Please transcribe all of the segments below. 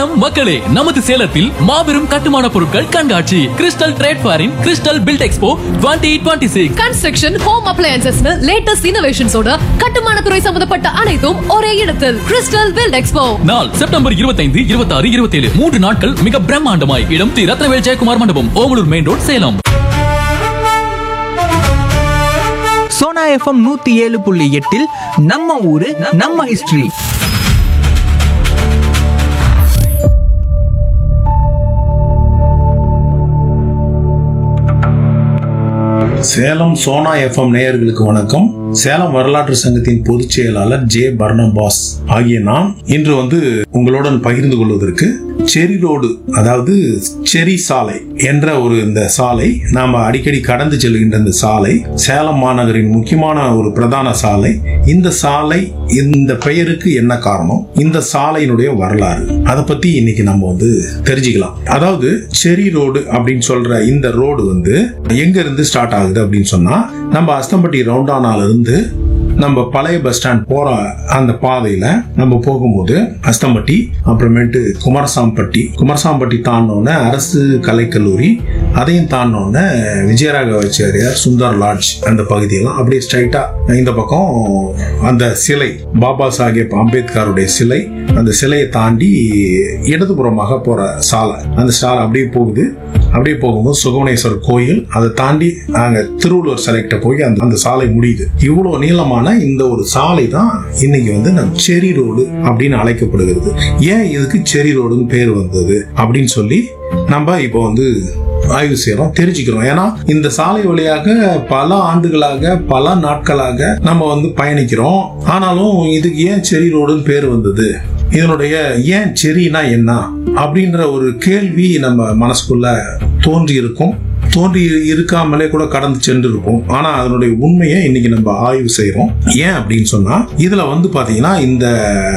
சேலம் மக்களே நமது சேலத்தில் மாபெரும் கட்டுமான பொருட்கள் கண்காட்சி கிறிஸ்டல் ட்ரேட் ஃபேரின் crystal build expo twenty twenty six construction home அப்ளையன்சஸ்னு லேட்டஸ்ட் இன்னோவேஷன்ஸோட கட்டுமான துறை சம்பந்தப்பட்ட அனைத்தும் ஒரே இடத்தில் கிறிஸ்டல் பில்ட் எக்ஸ்போ நாள் செப்டம்பர் இருபத்தைந்து இருபத்தாறு இருபத்தேழு மூன்று நாட்கள் மிக பிரம்மாண்டமாய் இடம் தி ரத்னவேல் ஜெயக்குமார் மண்டபம் Omalur main road Salem Sona FM நூத்தி ஏழு புள்ளி எட்டில் நம்ம ஊரு நம்ம ஹிஸ்டரி சேலம் சோனா எஃப்எம் நேயர்களுக்கு வணக்கம் சேலம் வரலாற்று சங்கத்தின் பொதுச் செயலாளர் ஜே பர்னபாஸ் ஆகிய நான் இன்று வந்து உங்களுடன் பகிர்ந்து கொள்வதற்கு செரி ரோடு அதாவது செரி சாலை என்ற ஒரு இந்த சாலை நாம அடிக்கடி கடந்து செல்கின்ற இந்த சாலை சேலம் மாநகரின் முக்கியமான ஒரு பிரதான சாலை இந்த சாலை இந்த பெயருக்கு என்ன காரணம் இந்த சாலையினுடைய வரலாறு அதை பத்தி இன்னைக்கு நம்ம வந்து தெரிஞ்சுக்கலாம் அதாவது செரி ரோடு அப்படின்னு சொல்ற இந்த ரோடு வந்து எங்க இருந்து ஸ்டார்ட் ஆகுது அப்படின்னு சொன்னா நம்ம அஸ்தம்பட்டி ரவுண்டானால இருந்து நம்ம பழைய பஸ் ஸ்டாண்ட் போற அந்த பாதையில நம்ம போகும்போது அஸ்தம்பட்டி அப்புறமேட்டு குமாரசாம்பட்டி குமாரசாம்பட்டி தாண்டினோடனே அரசு கலைக்கல்லூரி அதையும் தாண்டினோடனே விஜயராகவாச்சாரியார் சுந்தர் லாட்ஜ் அந்த பகுதியெல்லாம் அப்படியே ஸ்ட்ரைட்டா இந்த பக்கம் அந்த சிலை பாபா சாஹேப் அம்பேத்கருடைய சிலை அந்த சிலையை தாண்டி இடதுபுறமாக போற சாலை அந்த சாலை அப்படியே போகுது அப்படியே போகும்போது சுகவனேஸ்வரர் கோயில் அதை தாண்டி அங்க திருவள்ளுவர் சிலைக்கிட்ட போய் அந்த அந்த சாலை முடியுது இவ்வளவு நீளமான இந்த ஒரு சாலை தான் இன்னைக்கு வந்து நம்ம செரி ரோடு அப்படின்னு அழைக்கப்படுகிறது ஏன் இதுக்கு செரி ரோடுன்னு பேர் வந்தது அப்படின்னு சொல்லி நம்ம இப்போ வந்து ஆய்வு செய்யறோம் தெரிஞ்சுக்கிறோம் ஏன்னா இந்த சாலை வழியாக பல ஆண்டுகளாக பல நாட்களாக நம்ம வந்து பயணிக்கிறோம் ஆனாலும் இதுக்கு ஏன் செரி ரோடுன்னு பேர் வந்தது இதனுடைய ஏன் செரினா என்ன அப்படின்ற ஒரு கேள்வி நம்ம மனசுக்குள்ள தோன்றி இருக்கும் தோன்றி இருக்காமலே கூட கடந்து சென்று இருக்கும் ஆனா அதனுடைய உண்மையை இன்னைக்கு நம்ம ஆய்வு செய்யறோம் ஏன் அப்படின்னு சொன்னா இதுல வந்து பாத்தீங்கன்னா இந்த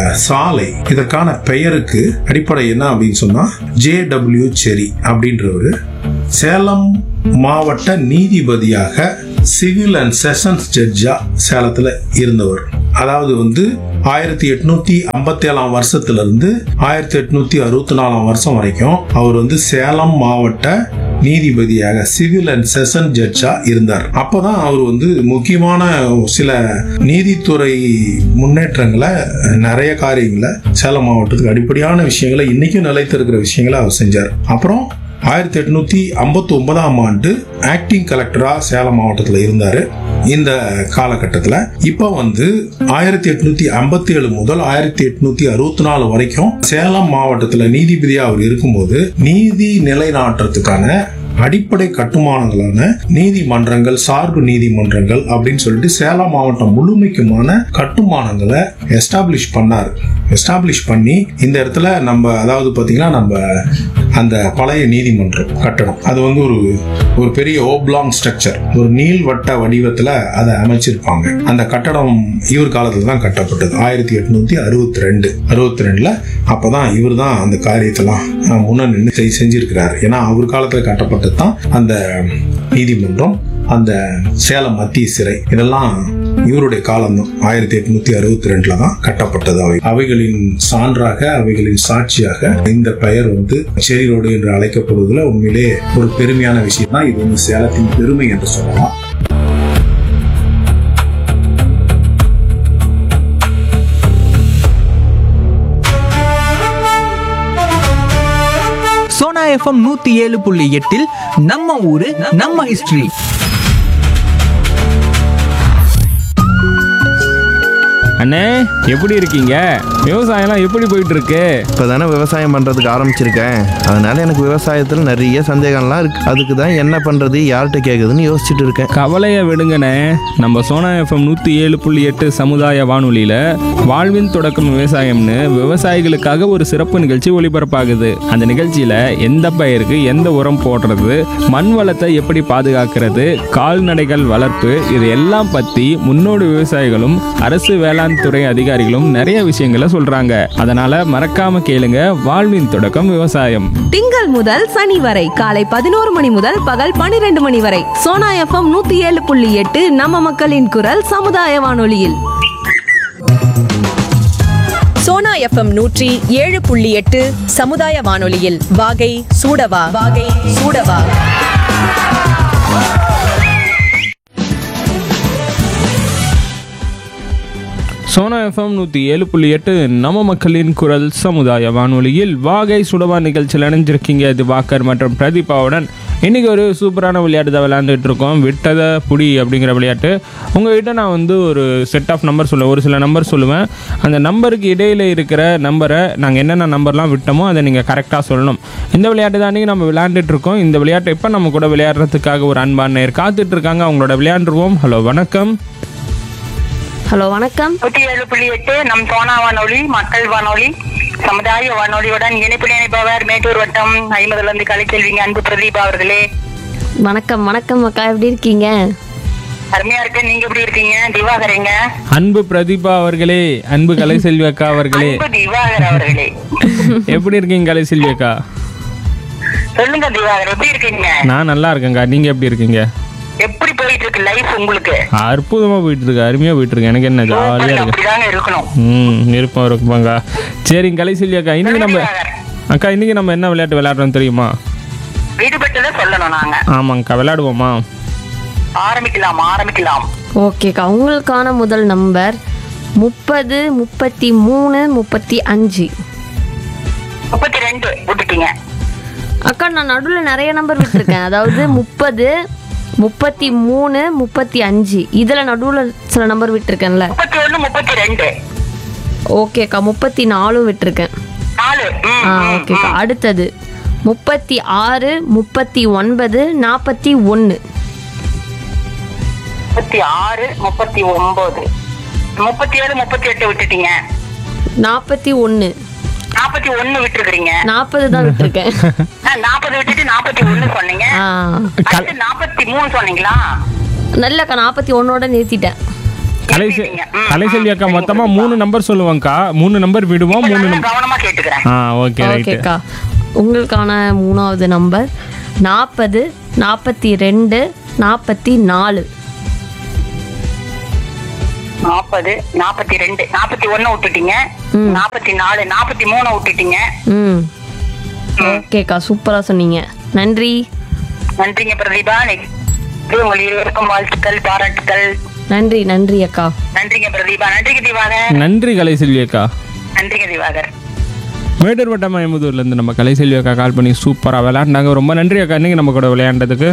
சாலை இதற்கான பெயருக்கு அடிப்படை என்ன அப்படின்னு சொன்னா ஜே டபிள்யூ செரி அப்படின்றவரு சேலம் மாவட்ட நீதிபதியாக சிவில் அண்ட் செஷன்ஸ் ஜட்ஜா சேலத்துல இருந்தவர் அதாவது வந்து ஆயிரத்தி எட்நூத்தி ஐம்பத்தி ஏழாம் வருஷத்துல இருந்து ஆயிரத்தி எட்நூத்தி அறுபத்தி நாலாம் வருஷம் வரைக்கும் அவர் வந்து சேலம் மாவட்ட நீதிபதியாக சிவில் அண்ட் செஷன் ஜட்ஜா இருந்தார் அப்பதான் அவர் வந்து முக்கியமான சில நீதித்துறை முன்னேற்றங்களை நிறைய காரியங்களை சேலம் மாவட்டத்துக்கு அடிப்படையான விஷயங்களை இன்னைக்கும் நிலைத்திருக்கிற விஷயங்களை அவர் செஞ்சார் அப்புறம் ஆயிரத்தி எட்நூத்தி ஐம்பத்தி ஒன்பதாம் ஆண்டு ஆக்டிங் கலெக்டரா சேலம் மாவட்டத்தில் இருந்தாரு இந்த காலகட்டத்தில் இப்போ வந்து ஆயிரத்தி எட்நூத்தி ஐம்பத்தி ஏழு முதல் ஆயிரத்தி எட்நூத்தி அறுபத்தி நாலு வரைக்கும் சேலம் மாவட்டத்தில் நீதிபதியா அவர் இருக்கும்போது நீதி நிலைநாட்டுறதுக்கான அடிப்படை கட்டுமானங்களான நீதிமன்றங்கள் சார்பு நீதிமன்றங்கள் அப்படின்னு சொல்லிட்டு சேலம் மாவட்டம் முழுமைக்குமான கட்டுமானங்களை எஸ்டாப்ளிஷ் பண்ணார் எஸ்டாப்ளிஷ் பண்ணி இந்த இடத்துல நம்ம அதாவது பாத்தீங்கன்னா நம்ம அந்த பழைய நீதிமன்றம் கட்டடம் அது வந்து ஒரு ஒரு பெரிய ஓப்லாங் ஸ்ட்ரக்சர் ஒரு நீள்வட்ட வடிவத்துல அதை அமைச்சிருப்பாங்க அந்த கட்டடம் இவர் காலத்துல தான் கட்டப்பட்டது ஆயிரத்தி எட்நூத்தி அறுபத்தி ரெண்டு அறுபத்தி ரெண்டுல அப்பதான் இவர் தான் அந்த காரியத்தெல்லாம் அஹ், முன்ன நின்று செய்- செஞ்சிருக்கிறார் ஏன்னா அவர் காலத்துல கட்டப்பட்டது தான் அந்த நீதிமன்றம் அந்த சேலம் மத்திய சிறை இதெல்லாம் இவருடைய காலம் தான் ஆயிரத்தி எட்நூத்தி அறுபத்தி ரெண்டுல தான் கட்டப்பட்டது அவை அவைகளின் சான்றாக அவைகளின் சாட்சியாக இந்த பெயர் வந்து செரி ரோடு என்று அழைக்கப்படுவதில் உண்மையிலே ஒரு பெருமையான விஷயம் தான் இது வந்து சேலத்தின் பெருமை என்று சொல்லலாம் சோனா எஃப்எம் நூத்தி ஏழு புள்ளி எட்டில் நம்ம ஊரு நம்ம ஹிஸ்டரி அண்ணே எப்படி இருக்கீங்க விவசாயம்லாம் எப்படி போயிட்டு இருக்கு இப்போ தானே விவசாயம் பண்ணுறதுக்கு ஆரம்பிச்சிருக்கேன் அதனால எனக்கு விவசாயத்தில் நிறைய சந்தேகம்லாம் இருக்கு அதுக்கு தான் என்ன பண்ணுறது யார்கிட்ட கேட்குதுன்னு யோசிச்சுட்டு இருக்கேன் கவலையை விடுங்கண்ணே நம்ம சோனா எஃப்எம் நூற்றி ஏழு புள்ளி எட்டு சமுதாய வானொலியில் வாழ்வின் தொடக்கம் விவசாயம்னு விவசாயிகளுக்காக ஒரு சிறப்பு நிகழ்ச்சி ஒளிபரப்பாகுது அந்த நிகழ்ச்சியில் எந்த பயிருக்கு எந்த உரம் போடுறது மண் வளத்தை எப்படி பாதுகாக்கிறது கால்நடைகள் வளர்ப்பு இது எல்லாம் பற்றி முன்னோடி விவசாயிகளும் அரசு வேளாண் துறை அதிகாரிகளும் நிறைய விஷயங்களை சொல்கிறாங்க அதனால் மறக்காம கேளுங்க வாழ்வின் தொடக்கம் விவசாயம் திங்கள் முதல் சனி வரை காலை பதினோரு மணி முதல் பகல் பனிரெண்டு மணி வரை சோனா எஃப்எம் நூத்தி ஏழு புள்ளி எட்டு நம்ம மக்களின் குரல் சமுதாய வானொலியில் சோனா எஃப்எம் நூற்றி ஏழு புள்ளி எட்டு சமுதாய வானொலியில் வாகை சூடவா வாகை சூடவா சோனா எஃப்எம் நூற்றி ஏழு புள்ளி எட்டு நம்ம மக்களின் குரல் சமுதாய வானொலியில் வாகை சுடவா நிகழ்ச்சியில் இணைஞ்சிருக்கீங்க இது வாக்கர் மற்றும் பிரதீபாவுடன் இன்றைக்கி ஒரு சூப்பரான விளையாட்டு தான் விளையாண்டுட்டு இருக்கோம் விட்டதை புடி அப்படிங்கிற விளையாட்டு உங்ககிட்ட நான் வந்து ஒரு செட் ஆஃப் நம்பர் சொல்லுவேன் ஒரு சில நம்பர் சொல்லுவேன் அந்த நம்பருக்கு இடையில் இருக்கிற நம்பரை நாங்கள் என்னென்ன நம்பர்லாம் விட்டோமோ அதை நீங்கள் கரெக்டாக சொல்லணும் இந்த விளையாட்டு தான் அன்றைக்கி நம்ம விளையாண்டுட்டு இருக்கோம் இந்த விளையாட்டை இப்போ நம்ம கூட விளையாடுறதுக்காக ஒரு அன்பான நேர் காத்துட்டு இருக்காங்க அவங்களோட விளையாண்டுருவோம் ஹலோ வணக்கம் ஹலோ வணக்கம் நூற்றி ஏழு புள்ளி எட்டு நம் சோனா வானொலி மக்கள் வானொலி சமுதாய வானொலியுடன் இணைப்பு இணைப்பவர் மேட்டூர் வட்டம் ஐம்பதுல இருந்து கலைச்செல்விங்க அன்பு பிரதீபா அவர்களே வணக்கம் வணக்கம் அக்கா எப்படி இருக்கீங்க அருமையா இருக்கு நீங்க எப்படி இருக்கீங்க திவாகரேங்க அன்பு பிரதீபா அவர்களே அன்பு கலைசெல்வி அக்கா அவர்களே அன்பு திவாகர் அவர்களே எப்படி இருக்கீங்க கலைசெல்வி அக்கா சொல்லுங்க திவாகர் எப்படி இருக்கீங்க நான் நல்லா இருக்கேங்க்கா நீங்க எப்படி இருக்கீங்க எப்படி போயிட்டு இருக்கு லைஃப் உங்களுக்கு அற்புதமா போயிட்டு இருக்கு அருமையா போயிட்டு இருக்கு எனக்கு என்ன ஜாலியா இருக்கு அப்படிதாங்க இருக்கணும் ம் இருப்போம் இருப்போங்க சரிங்க கலைசெல்வி அக்கா இன்னைக்கு நம்ம அக்கா இன்னைக்கு நம்ம என்ன விளையாட்டு விளையாடுறோம் தெரியுமா விடுபட்டதை சொல்லணும் நாங்க ஆமாங்கக்கா விளையாடுவோமா ஆரம்பிக்கலாம் ஆரம்பிக்கலாம் ஓகேக்கா உங்களுக்கான முதல் நம்பர் முப்பது முப்பத்தி மூணு முப்பத்தி அஞ்சு முப்பத்தி ரெண்டு விட்டுட்டீங்க அக்கா நான் நடுவில் நிறைய நம்பர் விட்டுருக்கேன் அதாவது முப்பது முப்பத்தி மூணு முப்பத்தி அஞ்சு இதில் நடுவில் சில நம்பர் விட்டுருக்கேன்ல முப்பத்தி ஒண்ணு முப்பத்தி ரெண்டு ஓகேக்கா முப்பத்தி நாலும் விட்டுருக்கேன் நாலு ம், ஆ ம், ஓகேக்கா ம். அடுத்தது முப்பத்தி ஆறு முப்பத்தி ஒன்பது நாற்பத்தி ஒன்று முப்பத்தி ஆறு முப்பத்தி ஒன்பது முப்பத்தி ஏழு முப்பத்தி எட்டு விட்டுட்டீங்க நாற்பத்தி ஒன்று நாற்பத்தி ஒண்ணு விட்டுருக்கீங்க நாற்பது தான் விட்டுருக்கேன் நாற்பது விட்டுட்டு நாற்பத்தி ஒண்ணு சொன்னீங்க ஆ அடுத்து நாற்பத்தி மூணு சொன்னீங்களா நல்லக்கா நாற்பத்தி ஒன்னோட நிறுத்திட்டேன் கலைசெ ம், ம், கலைசெல்வி அக்கா சரிங்க, மொத்தமா சரிங்க. மூணு நம்பர் சொல்லுவாங்கக்கா மூணு நம்பர் விடுவோம் மூணு நல்லா நம்பர் கவனமா கேட்டுக்கிறேன் ஆ ஓகே ரைட்டு ஓகேக்கா உங்களுக்கான மூணாவது நம்பர் நாற்பது நாற்பத்தி ரெண்டு நாற்பத்தி நாலு நாற்பது நாற்பத்தி ரெண்டு நாற்பத்தி ஒண்ணு விட்டுட்டீங்க ம். நாற்பத்தி நாலு நாற்பத்தி மூணு விட்டுட்டீங்க ம் ஓகேக்கா சூப்பராக சொன்னீங்க நன்றி நன்றிங்க பிரதீபா நெக்ஸ்ட் உங்கள் இருவருக்கும் வாழ்த்துக்கள் பாராட்டுக்கள் நன்றி நன்றி அக்கா நன்றிங்க பிரதீபா நன்றிங்க திவாகர் நன்றி கலைசெல்வி அக்கா நன்றிங்க திவாகர் மேட்டூர் வட்டம் ஐம்பதூர்லேருந்து நம்ம கலைசெல்வி அக்கா கால் பண்ணி சூப்பராக விளையாண்டாங்க ரொம்ப நன்றி அக்கா இன்னைக்கு நம்ம கூட விளையாண்டதுக்கு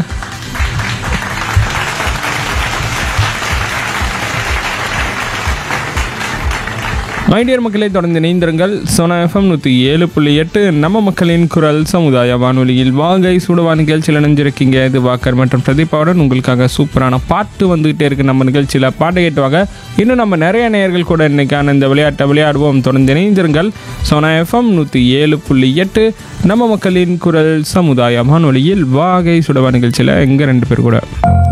மைடியர் மக்களை தொடர்ந்து இணைந்திருங்கள் சோனா எஃப்எம் நூற்றி ஏழு புள்ளி எட்டு நம்ம மக்களின் குரல் சமுதாய வானொலியில் வாகை சுடுவா நிகழ்ச்சியில் இணைஞ்சிருக்கீங்க இது வாக்கர் மற்றும் பிரதீபாவுடன் உங்களுக்காக சூப்பரான பாட்டு வந்துகிட்டே இருக்கு நம்ம நிகழ்ச்சியில் பாட்டு கேட்டுவாங்க இன்னும் நம்ம நிறைய நேயர்கள் கூட இன்னைக்கான இந்த விளையாட்டை விளையாடுவோம் தொடர்ந்து இணைந்திருங்கள் சோனா எஃப்எம் நூற்றி ஏழு புள்ளி எட்டு நம்ம மக்களின் குரல் சமுதாய வானொலியில் வாகை சுடவா நிகழ்ச்சியில் எங்கள் ரெண்டு பேர் கூட